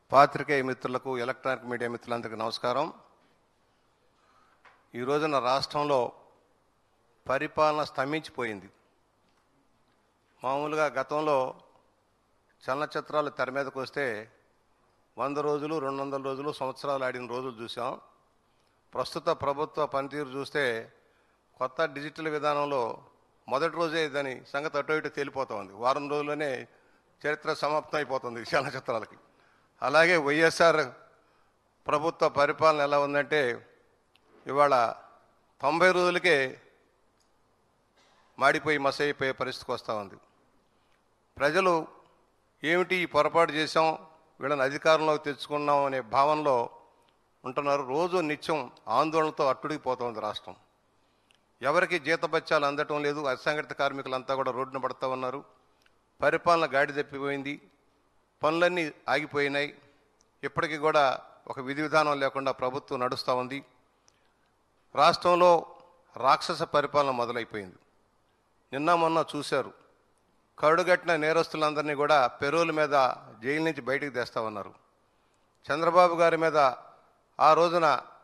పాత్రికేయ మిత్రులకు electronic media మిత్రులందరికీ నమస్కారం ఈ రోజున రాష్ట్రంలో పరిపాలన స్తంభించిపోయింది మామూలుగా గతంలో చలనచిత్రాలు తెర మీదకు వస్తే వంద రోజులు రెండు వందల రోజులు సంవత్సరాలు ఆడిన రోజులు చూసాం ప్రస్తుత ప్రభుత్వ పనితీరు చూస్తే కొత్త డిజిటల్ విధానంలో మొదటి రోజే దాని సంగతి అటు ఇటు తేలిపోతా ఉంది వారం రోజుల్లోనే చరిత్ర సమాప్తం అయిపోతుంది ఈ చలనచిత్రాలకి అలాగే వైఎస్ఆర్ ప్రభుత్వ పరిపాలన ఎలా ఉందంటే ఇవాళ తొంభై రోజులకే మాడిపోయి మసైపోయే పరిస్థితికి వస్తూ ఉంది ప్రజలు ఏమిటి ఈ పొరపాటు చేశాం వీళ్ళని అధికారంలోకి తెచ్చుకున్నాం అనే భావనలో ఉంటున్నారు రోజు నిత్యం ఆందోళనతో అట్టుడికిపోతోంది రాష్ట్రం ఎవరికి జీతబత్యాలు అందటం లేదు అసంఘటిత కార్మికులంతా కూడా రోడ్డున పడుతూ ఉన్నారు పరిపాలన గాడి తప్పిపోయింది పనులన్నీ ఆగిపోయినాయి ఇప్పటికీ కూడా ఒక విధి విధానం లేకుండా ప్రభుత్వం నడుస్తూ ఉంది రాష్ట్రంలో రాక్షస పరిపాలన మొదలైపోయింది నిన్న మొన్న చూశారు కరుడుగట్టిన నేరస్తులందరినీ కూడా పెరోల మీద జైలు నుంచి బయటికి తెస్తా ఉన్నారు చంద్రబాబు గారి మీద ఆ రోజున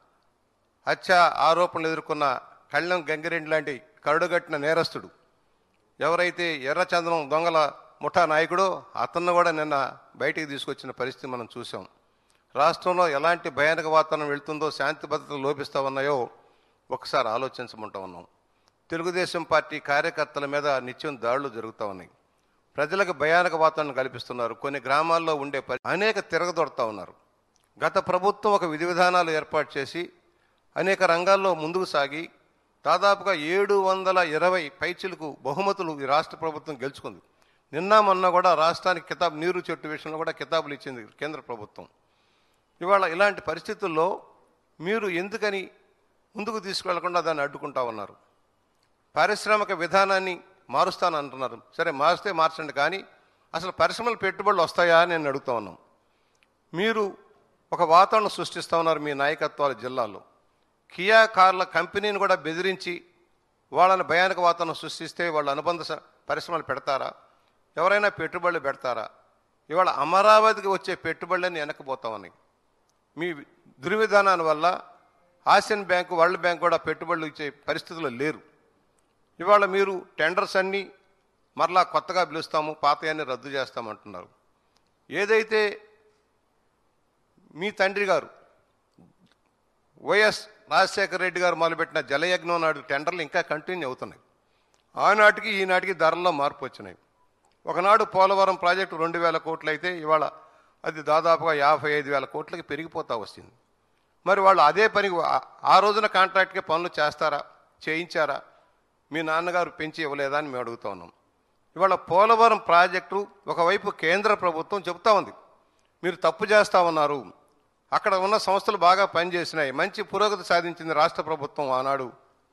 హత్య ఆరోపణలు ఎదుర్కొన్న కళ్ళం గంగిరెడ్డి లాంటి కరుడుగట్టిన నేరస్తుడు ఎవరైతే ఎర్రచందనం దొంగల ముఠా నాయకుడో అతన్ని కూడా నిన్న బయటికి తీసుకొచ్చిన పరిస్థితి మనం చూసాం రాష్ట్రంలో ఎలాంటి భయానక వాతావరణం వెళ్తుందో శాంతి భద్రతలు లోపిస్తూ ఉన్నాయో ఒకసారి ఆలోచించమంటూ ఉన్నాం తెలుగుదేశం పార్టీ కార్యకర్తల మీద నిత్యం దాడులు జరుగుతూ ఉన్నాయి ప్రజలకు భయానక వాతావరణం కల్పిస్తున్నారు కొన్ని గ్రామాల్లో ఉండే పరి అనేక తిరగదొడతా ఉన్నారు గత ప్రభుత్వం ఒక విధి విధానాలు ఏర్పాటు చేసి అనేక రంగాల్లో ముందుకు సాగి దాదాపుగా ఏడు వందల ఇరవై పైచిలకు బహుమతులు ఈ రాష్ట్ర ప్రభుత్వం గెలుచుకుంది నిన్న మొన్న కూడా రాష్ట్రానికి కితాబ్ నీరు చెట్టు విషయంలో కూడా కితాబులు ఇచ్చింది కేంద్ర ప్రభుత్వం ఇవాళ ఇలాంటి పరిస్థితుల్లో మీరు ఎందుకని ముందుకు తీసుకెళ్లకుండా దాన్ని అడ్డుకుంటా ఉన్నారు పారిశ్రామిక విధానాన్ని మారుస్తాను అంటున్నారు సరే మారిస్తే మార్చండి కానీ అసలు పరిశ్రమలు పెట్టుబడులు వస్తాయా అని నేను అడుగుతా ఉన్నాం మీరు ఒక వాతావరణం సృష్టిస్తూ ఉన్నారు మీ నాయకత్వాల జిల్లాలో కియా కార్ల కంపెనీని కూడా బెదిరించి వాళ్ళని భయానక వాతావరణం సృష్టిస్తే వాళ్ళ అనుబంధ స- పరిశ్రమలు పెడతారా ఎవరైనా పెట్టుబడులు పెడతారా ఇవాళ అమరావతికి వచ్చే పెట్టుబడులన్నీ వెనక్కిపోతా ఉన్నాయి మీ దుర్విధానాల వల్ల ఆసియన్ బ్యాంకు వరల్డ్ బ్యాంక్ కూడా పెట్టుబడులు ఇచ్చే పరిస్థితుల్లో లేరు ఇవాళ మీరు టెండర్స్ అన్నీ మరలా కొత్తగా పిలుస్తాము పాతయాన్ని రద్దు చేస్తామంటున్నారు ఏదైతే మీ తండ్రి గారు వైఎస్ రాజశేఖర రెడ్డి గారు మొదలుపెట్టిన జలయజ్ఞం నాడు టెండర్లు ఇంకా కంటిన్యూ అవుతున్నాయి ఆనాటికి ఈనాటికి ధరల్లో మార్పు వచ్చినాయి ఒకనాడు పోలవరం ప్రాజెక్టు రెండు వేల కోట్లు అయితే ఇవాళ అది దాదాపుగా యాభై ఐదు వేల కోట్లకి పెరిగిపోతా వస్తుంది మరి వాళ్ళు అదే పని ఆ- ఆ రోజున కాంట్రాక్ట్కి పనులు చేస్తారా చేయించారా మీ నాన్నగారు పెంచి ఇవ్వలేదా అని మేము అడుగుతా ఉన్నాం ఇవాళ పోలవరం ప్రాజెక్టు ఒకవైపు కేంద్ర ప్రభుత్వం చెబుతా ఉంది మీరు తప్పు చేస్తా ఉన్నారు అక్కడ ఉన్న సంస్థలు బాగా పనిచేసినాయి మంచి పురోగతి సాధించింది రాష్ట్ర ప్రభుత్వం ఆనాడు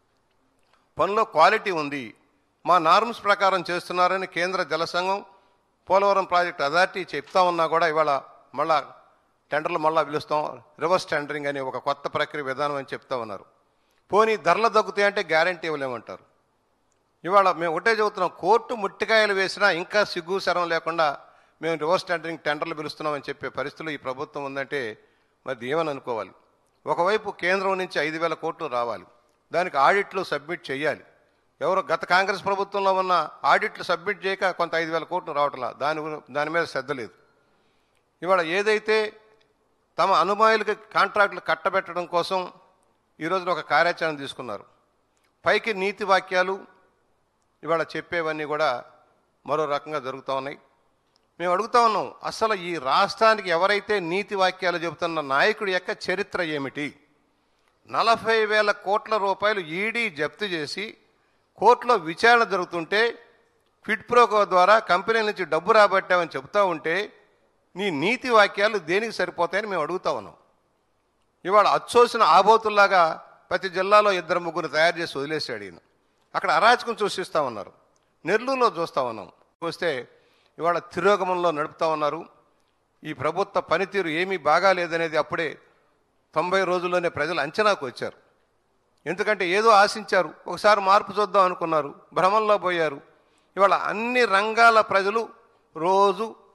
పనిలో క్వాలిటీ ఉంది మా నార్మ్స్ ప్రకారం చేస్తున్నారని కేంద్ర జల సంఘం పోలవరం ప్రాజెక్ట్ అథారిటీ చెప్తా ఉన్నా కూడా ఇవాళ మళ్ళా టెండర్లు మళ్ళా పిలుస్తాం రివర్స్ టెండరింగ్ అని ఒక కొత్త ప్రక్రియ విధానం అని చెప్తా ఉన్నారు పోనీ ధరలు తగ్గుతాయంటే గ్యారంటీ ఇవ్వలేమంటారు ఇవాళ మేము ఒకటే చెబుతున్నాం కోర్టు ముట్టికాయలు వేసినా ఇంకా సిగ్గు శరం లేకుండా మేము రివర్స్ టెండరింగ్ టెండర్లు పిలుస్తున్నామని చెప్పే పరిస్థితులు ఈ ప్రభుత్వం ఉందంటే మరి ఏమని అనుకోవాలి ఒకవైపు కేంద్రం నుంచి ఐదు వేల కోట్లు రావాలి దానికి ఆడిట్లు సబ్మిట్ చేయాలి ఎవరు గత కాంగ్రెస్ ప్రభుత్వంలో ఉన్న ఆడిట్లు సబ్మిట్ చేయక కొంత ఐదు వేల కోట్లు రావట్లా దాని గురి- దాని మీద శ్రద్ధ లేదు ఇవాళ ఏదైతే తమ అనుమాయులకి కాంట్రాక్టులు కట్టబెట్టడం కోసం ఈ రోజున ఒక కార్యాచరణ తీసుకున్నారు పైకి నీతి వాక్యాలు ఇవాళ చెప్పేవన్నీ కూడా మరో రకంగా జరుగుతూ ఉన్నాయి మేము అడుగుతా ఉన్నాం అసలు ఈ రాష్ట్రానికి ఎవరైతే నీతి వాక్యాలు చెబుతున్న నాయకుడి యొక్క చరిత్ర ఏమిటి నలభై వేల కోట్ల రూపాయలు ఈడీ జప్తు చేసి కోర్టులో విచారణ జరుగుతుంటే క్విడ్ ప్రోకో ద్వారా కంపెనీ నుంచి డబ్బు రాబట్టామని చెబుతా ఉంటే నీ నీతి వాక్యాలు దేనికి సరిపోతాయని మేము అడుగుతా ఉన్నాం ఇవాళ అచ్చోసిన ఆబోతుల్లాగా ప్రతి జిల్లాలో ఇద్దరు ముగ్గురు తయారు చేసి వదిలేసాడు ఈయన అక్కడ అరాచకం చూసిస్తూ ఉన్నారు నెల్లూరులో చూస్తూ ఉన్నాం వస్తే ఇవాళ తిరోగమంలో నడుపుతా ఉన్నారు ఈ ప్రభుత్వ పనితీరు ఏమీ బాగాలేదనేది అప్పుడే తొంభై రోజుల్లోనే ప్రజలు అంచనాకు వచ్చారు ఎందుకంటే ఏదో ఆశించారు ఒకసారి మార్పు చూద్దాం అనుకున్నారు భ్రమంలో పోయారు ఇవాళ అన్ని రంగాల ప్రజలు రోజు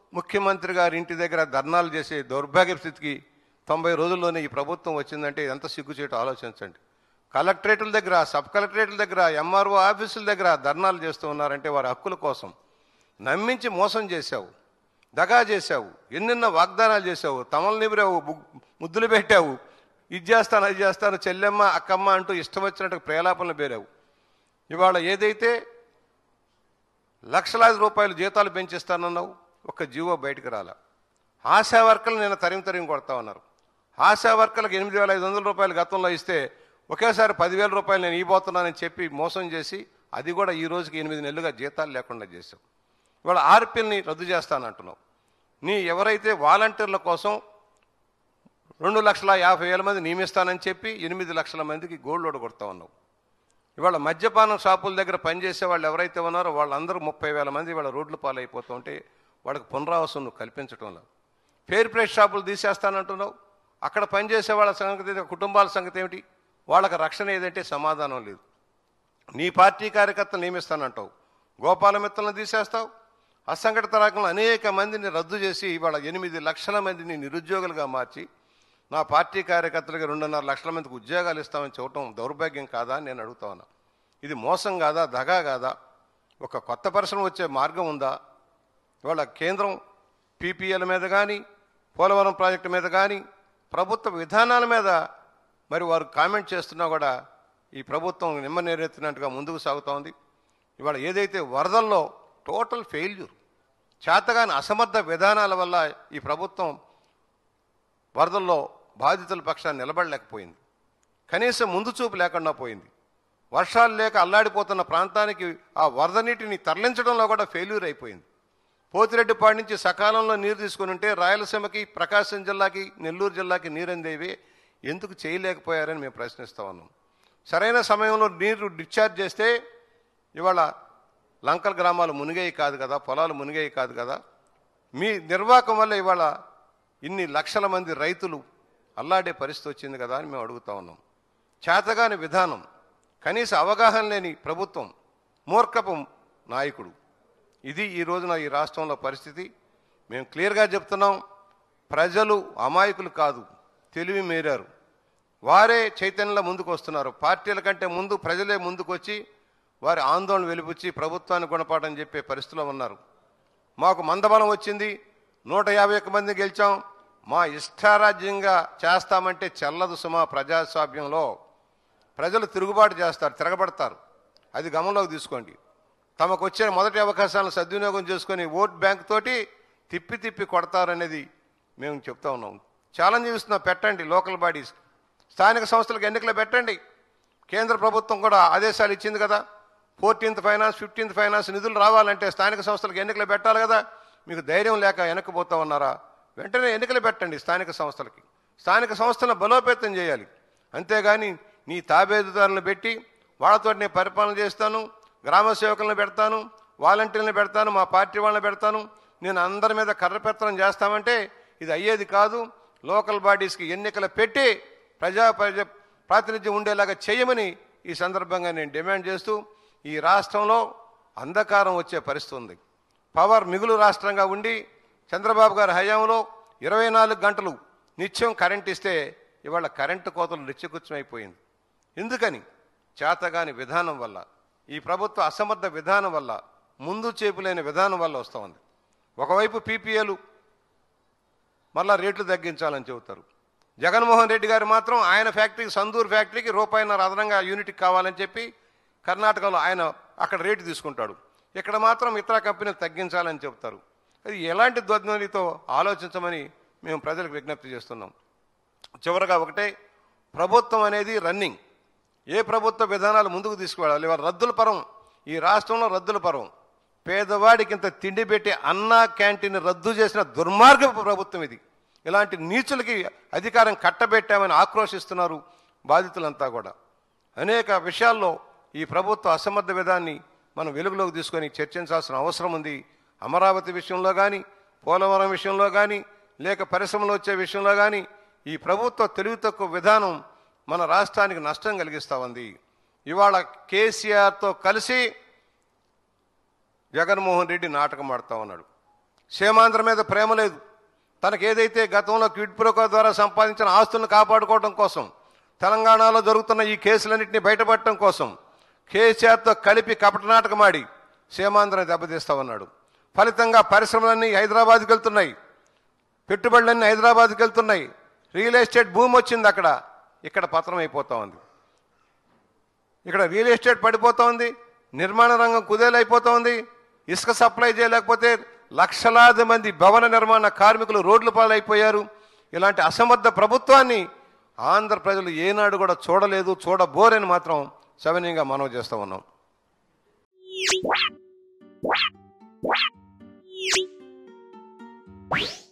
ముఖ్యమంత్రి గారి ఇంటి దగ్గర ధర్నాలు చేసే దౌర్భాగ్య స్థితికి తొంభై రోజుల్లోనే ఈ ప్రభుత్వం వచ్చిందంటే ఎంత సిగ్గుచేటో ఆలోచించండి కలెక్టరేట్ల దగ్గర సబ్ కలెక్టరేట్ల దగ్గర ఎంఆర్ఓ ఆఫీసుల దగ్గర ధర్నాలు చేస్తూ ఉన్నారంటే వారి హక్కుల కోసం నమ్మించి మోసం చేశావు దగా చేశావు ఎన్నెన్నో వాగ్దానాలు చేశావు తమలు నిమిరావు బు- ముద్దులు పెట్టావు ఇది చేస్తాను అది చేస్తాను చెల్లెమ్మ అక్కమ్మ అంటూ ఇష్టం వచ్చినట్టు ప్రేలాపనలు పేరావు ఇవాళ ఏదైతే లక్షలాది రూపాయలు జీతాలు పెంచిస్తానన్నావు ఒక్క జీవో బయటకు రాల ఆశా వర్కర్లు నేను తరిమి తరిమి కొడతా ఉన్నారు ఆశా వర్కర్లకు ఎనిమిది వేల ఐదు వందల రూపాయలు గతంలో ఇస్తే ఒకేసారి పదివేల రూపాయలు నేను ఇవ్వబోతున్నానని చెప్పి మోసం చేసి అది కూడా ఈ రోజుకి ఎనిమిది నెలలుగా జీతాలు లేకుండా చేశావు ఇవాళ ఆర్పిల్ని రద్దు చేస్తానంటున్నావు నీ ఎవరైతే వాలంటీర్ల కోసం రెండు లక్షల యాభై వేల మంది నియమిస్తానని చెప్పి ఎనిమిది లక్షల మందికి గోల్డ్ లోడ్ కొడతా ఉన్నావు ఇవాళ మద్యపానం షాపుల దగ్గర పనిచేసే వాళ్ళు ఎవరైతే ఉన్నారో వాళ్ళందరూ ముప్పై వేల మంది ఇవాళ రోడ్లు పాలైపోతుంటే వాళ్ళకి పునరావాసం నువ్వు కల్పించటంలో ఫేర్ ప్రైస్ షాపులు తీసేస్తానంటున్నావు అక్కడ పనిచేసే వాళ్ళ సంగతి ఏంటి? కుటుంబాల సంగతి ఏమిటి వాళ్ళకి రక్షణ ఏదంటే సమాధానం లేదు నీ పార్టీ కార్యకర్తలు నియమిస్తానంటావు గోపాలమిత్రులను తీసేస్తావు అసంఘటిత రంగంలో అనేక మందిని రద్దు చేసి ఇవాళ ఎనిమిది లక్షల మందిని నిరుద్యోగులుగా మార్చి నా పార్టీ కార్యకర్తలకి రెండున్నర లక్షల మందికి ఉద్యోగాలు ఇస్తామని చెప్పటం దౌర్భాగ్యం కాదా అని నేను అడుగుతా ఉన్నా ఇది మోసం కాదా దగా కాదా ఒక కొత్త పరిశ్రమ వచ్చే మార్గం ఉందా ఇవాళ కేంద్రం పీపీఎల్ మీద కానీ పోలవరం ప్రాజెక్టు మీద కానీ ప్రభుత్వ విధానాల మీద మరి వారు కామెంట్ చేస్తున్నా కూడా ఈ ప్రభుత్వం నిమ్మ నేరెత్తినట్టుగా ముందుకు సాగుతూ ఉంది ఇవాళ ఏదైతే వరదల్లో టోటల్ ఫెయిల్యూర్ చేతగాని అసమర్థ విధానాల వల్ల ఈ ప్రభుత్వం వరదల్లో బాధితుల పక్షాన్ని నిలబడలేకపోయింది కనీసం ముందు చూపు లేకుండా పోయింది వర్షాలు లేక అల్లాడిపోతున్న ప్రాంతానికి ఆ వరద నీటిని తరలించడంలో కూడా ఫెయిల్యూర్ అయిపోయింది పోతిరెడ్డిపాడు నుంచి సకాలంలో నీరు తీసుకుని ఉంటే రాయలసీమకి ప్రకాశం జిల్లాకి నెల్లూరు జిల్లాకి నీరు అందేవి ఎందుకు చేయలేకపోయారని మేము ప్రశ్నిస్తా ఉన్నాం సరైన సమయంలో నీరు డిశ్చార్జ్ చేస్తే ఇవాళ లంకల్ గ్రామాలు మునిగాయి కాదు కదా పొలాలు మునిగాయి కాదు కదా మీ నిర్వాహకం వల్ల ఇవాళ ఇన్ని లక్షల మంది రైతులు అల్లాడే పరిస్థితి వచ్చింది కదా అని మేము అడుగుతా ఉన్నాం చేతగాని విధానం కనీస అవగాహన లేని ప్రభుత్వం మూర్ఖపు నాయకుడు ఇది ఈ రోజున ఈ రాష్ట్రంలో పరిస్థితి మేము క్లియర్గా చెప్తున్నాం ప్రజలు అమాయకులు కాదు తెలివి మేరారు వారే చైతన్యంలో ముందుకు వస్తున్నారు పార్టీల కంటే ముందు ప్రజలే ముందుకు వచ్చి వారి ఆందోళన వెలిపుచ్చి ప్రభుత్వాన్ని గుణపాఠం చెప్పే పరిస్థితిలో ఉన్నారు మాకు మందబలం వచ్చింది నూట యాభై ఒక్క మంది గెలిచాం మా ఇష్టారాజ్యంగా చేస్తామంటే చెల్లదు సుమా ప్రజాస్వామ్యంలో ప్రజలు తిరుగుబాటు చేస్తారు తిరగబడతారు అది గమనంలోకి తీసుకోండి తమకు వచ్చిన మొదటి అవకాశాలను సద్వినియోగం చేసుకొని ఓట్ బ్యాంక్ తోటి తిప్పి తిప్పి కొడతారనేది మేము చెప్తా ఉన్నాం ఛాలెంజ్ ఇస్తున్నాం పెట్టండి లోకల్ బాడీస్ స్థానిక సంస్థలకు ఎన్నికలు పెట్టండి కేంద్ర ప్రభుత్వం కూడా ఆదేశాలు ఇచ్చింది కదా ఫోర్టీన్త్ ఫైనాన్స్ ఫిఫ్టీన్త్ ఫైనాన్స్ నిధులు రావాలంటే స్థానిక సంస్థలకు ఎన్నికలు పెట్టాలి కదా మీకు ధైర్యం లేక వెనక్కిపోతా ఉన్నారా వెంటనే ఎన్నికలు పెట్టండి స్థానిక సంస్థలకి స్థానిక సంస్థలను బలోపేతం చేయాలి అంతేగాని నీ తాబేదారులను పెట్టి వాళ్ళతో నేను పరిపాలన చేస్తాను గ్రామ సేవకులను పెడతాను వాలంటీర్లను పెడతాను మా పార్టీ వాళ్ళని పెడతాను నేను అందరి మీద కర్రపెత్తనం చేస్తామంటే ఇది అయ్యేది కాదు లోకల్ బాడీస్కి ఎన్నికలు పెట్టి ప్రజా ప్రజ ప్రాతినిధ్యం ఉండేలాగా చేయమని ఈ సందర్భంగా నేను డిమాండ్ చేస్తూ ఈ రాష్ట్రంలో అంధకారం వచ్చే పరిస్థితి ఉంది పవర్ మిగులు రాష్ట్రంగా ఉండి చంద్రబాబు గారి హయాంలో ఇరవై నాలుగు గంటలు నిత్యం కరెంట్ ఇస్తే ఇవాళ కరెంటు కోతలు నిత్యకృత్యమైపోయింది ఎందుకని చేతగాని విధానం వల్ల ఈ ప్రభుత్వ అసమర్థ విధానం వల్ల ముందు చేపులేని విధానం వల్ల వస్తూ ఉంది ఒకవైపు పీపీఏలు మళ్ళా రేట్లు తగ్గించాలని చెబుతారు జగన్మోహన్ రెడ్డి గారు మాత్రం ఆయన ఫ్యాక్టరీకి సందూర్ ఫ్యాక్టరీకి రూపాయిన్నర అదనంగా యూనిట్కి కావాలని చెప్పి కర్ణాటకలో ఆయన అక్కడ రేటు తీసుకుంటాడు ఇక్కడ మాత్రం ఇతర కంపెనీలు తగ్గించాలని చెబుతారు అది ఎలాంటి ధ్వనితో ఆలోచించమని మేము ప్రజలకు విజ్ఞప్తి చేస్తున్నాం చివరగా ఒకటే ప్రభుత్వం అనేది రన్నింగ్ ఏ ప్రభుత్వ విధానాలు ముందుకు తీసుకువెళ్ళాలి ఇవాళ రద్దుల పరం ఈ రాష్ట్రంలో రద్దుల పరం పేదవాడికి ఇంత తిండి పెట్టి అన్నా క్యాంటీన్ రద్దు చేసిన దుర్మార్గపు ప్రభుత్వం ఇది ఇలాంటి నీచులకి అధికారం కట్టబెట్టామని ఆక్రోశిస్తున్నారు బాధితులంతా కూడా అనేక విషయాల్లో ఈ ప్రభుత్వ అసమర్థ విధాన్ని మనం వెలుగులోకి తీసుకొని చర్చించాల్సిన అవసరం ఉంది అమరావతి విషయంలో కానీ పోలవరం విషయంలో కానీ లేక పరిశ్రమలు వచ్చే విషయంలో కానీ ఈ ప్రభుత్వ తెలివి తక్కువ విధానం మన రాష్ట్రానికి నష్టం కలిగిస్తూ ఉంది ఇవాళ కేసీఆర్తో కలిసి జగన్మోహన్ రెడ్డి నాటకం ఆడుతూ ఉన్నాడు సీమాంధ్ర మీద ప్రేమ లేదు తనకు ఏదైతే గతంలో క్విడ్ ప్రోకో ద్వారా సంపాదించిన ఆస్తులను కాపాడుకోవడం కోసం తెలంగాణలో జరుగుతున్న ఈ కేసులన్నింటినీ బయటపడటం కోసం కేసీఆర్తో కలిపి కపటనాటకమాడి సీమాంధ్రని దెబ్బతీస్తా ఉన్నాడు ఫలితంగా పరిశ్రమలన్నీ హైదరాబాద్కి వెళ్తున్నాయి పెట్టుబడులన్నీ హైదరాబాద్కి వెళ్తున్నాయి రియల్ ఎస్టేట్ భూమి వచ్చింది అక్కడ ఇక్కడ పతనం అయిపోతా ఉంది ఇక్కడ రియల్ ఎస్టేట్ పడిపోతా ఉంది నిర్మాణ రంగం కుదేలైపోతా ఉంది ఇసుక సప్లై చేయలేకపోతే లక్షలాది మంది భవన నిర్మాణ కార్మికులు రోడ్ల పాలైపోయారు ఇలాంటి అసమర్థ ప్రభుత్వాన్ని ఆంధ్ర ప్రజలు ఏనాడు కూడా చూడలేదు చూడబోరని మాత్రం సవినీయంగా మనవి చేస్తూ ఉన్నాం you